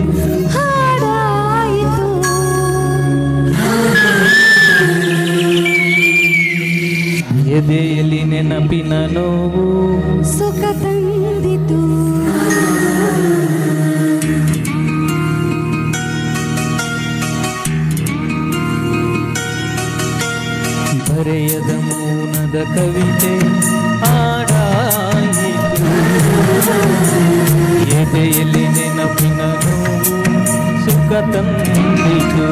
ಹಾಡಾಯಿತು ಎದೆಯಲ್ಲಿ ನೆನಪಿನ ನೋವು ಸುಖ ತಂದಿತು ಬರೆಯದ ಮೌನದ ಕವಿತೆ ಹಾಡಾಯಿತು ಎದೆಯಲ್ಲಿ ನೆನಪಿನ ನೋವು ಸುಖ ತಂದಿತು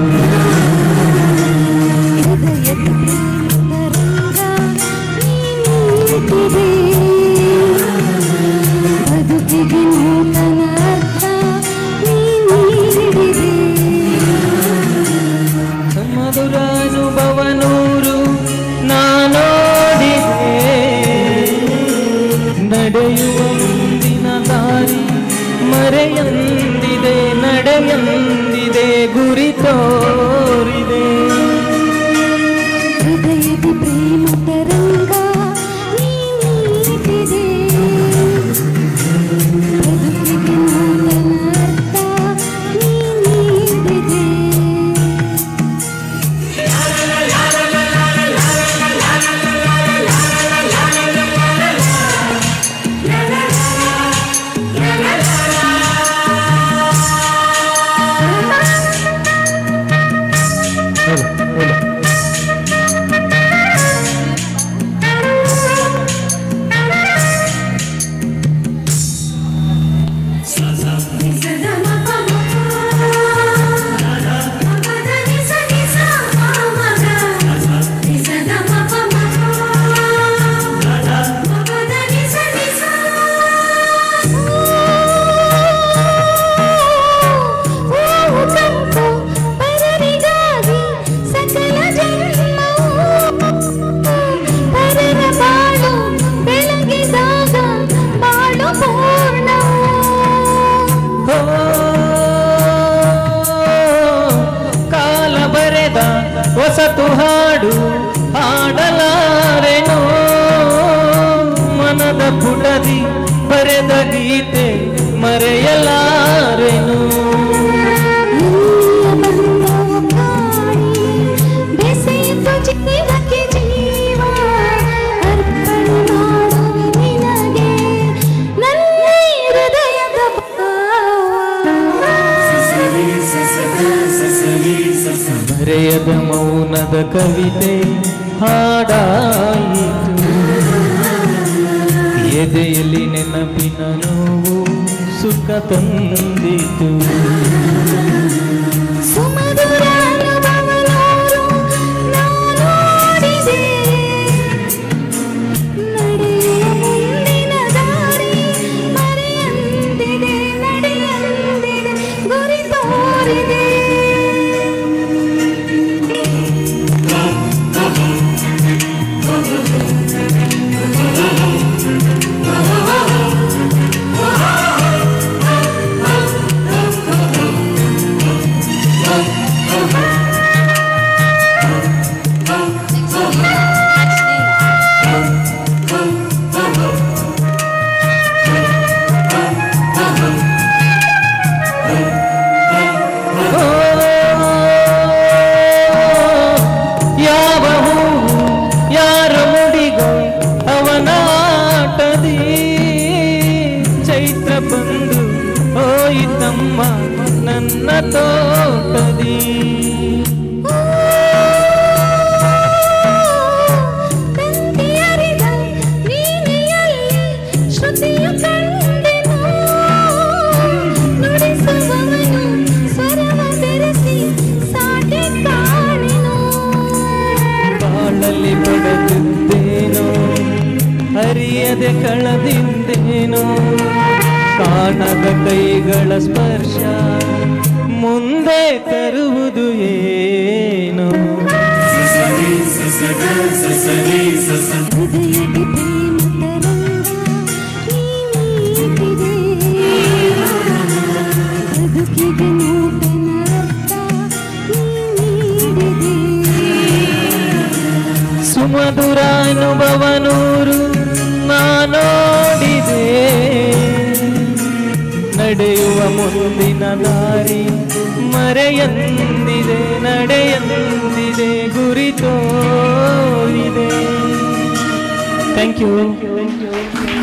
ಹೃದಯದ ಪ್ರೇಮದ ರಂಗ ನೀನಿಟ್ಟಿದೆ ಬದುಕಿಗೆ ನೂತನ ಅರ್ಥ ನೀಡಿದೆ ಮಧುರ ಅನುಭವ ನೂರು ನಾನೋಡಿದೆ ನಡೆಯುವ ಮುಂದಿನ ದಾರಿ ಮರೆಯಂದಿದೆ ನಡೆಯಂದಿದೆ ಗುರಿ ತೋರಿದೆ ಹೃದಯದ ಪ್ರೇಮದ ರಂಗ ನೀನಿಟ್ಟಿದೆ ಬದುಕಿಗೆ ನೂತನ ಅರ್ಥ ನೀಡಿದೆ ಸಕಲ ಜನ್ಮವು ಪರರ ಬಾಳು ಬೆಳಗಿದಾಗ ಬಾಳು ಪೂರ್ಣವು ಹೋ, ಕಾಲ ಬರೆದ ಹೊಸತು ಹಾಡು ಹಾಡಲಾರೆನೋ ಮನದ ಪುಟದಿ ಬರೆದ ಗೀತೆ ಮರೆಯಲಾರೆನು ಇಲ್ಲಿಯ ಬಂದವು ಕಾಣಿ ಬೆಸೆಯಿತು ಜೀವಕ್ಕೆ ಜೀವ ಅರ್ಪಣೆ ಮಾಡುವೆ ನಿನಗೆ ನನ್ನ ಹೃದಯದ ಬರೆಯದ ಮೌನದ ಕವಿತೆ ಹಾಡಾಯಿತು ಎದೆಯಲ್ಲಿ ನೆನಪಿನ ನೋವು ಸುಖ ತಂದಿತು ಸುಮಧುರ ಅನುಭವನೂರು ನಾನೋಡಿದೆ ನಡೆಯುವ ಮುಂದಿನ ದಾರಿ ಮರೆಯಂದಿದೆ ನಡೆಯಂದಿದೆ ಗುರಿ ತೋರಿದೆ ಓ, ಯಾವ ಹೂವು ಯಾರ ಮುಡಿಗೋ ಅವನ ಆಟದಿ ಚೈತ್ರ ಬಂದು ಹೋಯಿತಮ್ಮ ನನ್ನ ತೋಟದಿ ತಂತಿಯರಿದ ವೀಣೆಯಲ್ಲಿ ಶ್ರುತಿಯು ಕಂಡೆನು ನುಡಿಸುವವನು ಸ್ವರವ ಬೆರೆಸಿ ಸಾಟಿ ಕಾಣೆನು ಬಾಳಲ್ಲಿ ಬಡದಿದ್ದೇನೋ ಅರಿಯದೆ ಕಳೆದಿದ್ದೇನೋ ಕಾಣದ ಕೈಗಳ ಸ್ಪರ್ಶ ಮುಂದೆ ತರುವುದು ಏನೋ ಹೃದಯಕ್ಕೆ ಪ್ರೇಮದ ರಂಗ ನೀನಿಟ್ಟಿದೆ ಬದುಕಿಗೆ ನೂತನ ಅರ್ಥ ನೀಡಿದೆ ಸುಮಧುರ ಅನುಭವ ನೂರು ನಾನೋಡಿದೆ ನಡೆಯುವ ಮುಂದಿನ ದಾರಿ ಮರೆಯಂದಿದೆ ನಡೆಯಂದಿದೆ ಗುರಿ ತೋರಿದೆ ಥ್ಯಾಂಕ್ ಯು